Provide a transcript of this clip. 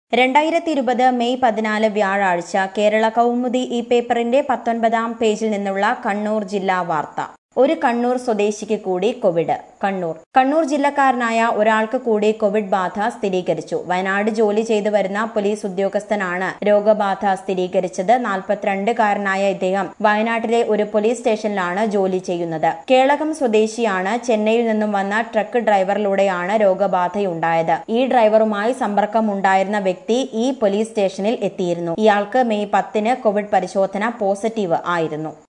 രണ്ടായിരത്തി ഇരുപത് മെയ് പതിനാല് വ്യാഴാഴ്ച കേരള കൗമുദി ഈ പേപ്പറിന്റെ പത്തൊൻപതാം പേജിൽ നിന്നുള്ള കണ്ണൂർ ജില്ലാ വാർത്ത ഒരു കണ്ണൂർ സ്വദേശിക്ക് കൂടി കോവിഡ് കണ്ണൂർ കണ്ണൂർ ജില്ലക്കാരനായ ഒരാൾക്ക് കൂടി കോവിഡ് ബാധ സ്ഥിരീകരിച്ചു വയനാട് ജോലി ചെയ്തു വരുന്ന പോലീസ് ഉദ്യോഗസ്ഥനാണ് രോഗബാധ സ്ഥിരീകരിച്ചത് നാൽപ്പത്തിരണ്ടുകാരനായ ഇദ്ദേഹം വയനാട്ടിലെ ഒരു പോലീസ് സ്റ്റേഷനിലാണ് ജോലി ചെയ്യുന്നത് കേളകം സ്വദേശിയാണ് ചെന്നൈയിൽ നിന്നും വന്ന ട്രക്ക് ഡ്രൈവറിലൂടെയാണ് രോഗബാധയുണ്ടായത് ഈ ഡ്രൈവറുമായി സമ്പർക്കമുണ്ടായിരുന്ന വ്യക്തി ഈ പോലീസ് സ്റ്റേഷനിൽ എത്തിയിരുന്നു ഇയാൾക്ക് മെയ് പത്തിന് കോവിഡ് പരിശോധന പോസിറ്റീവ് ആയിരുന്നു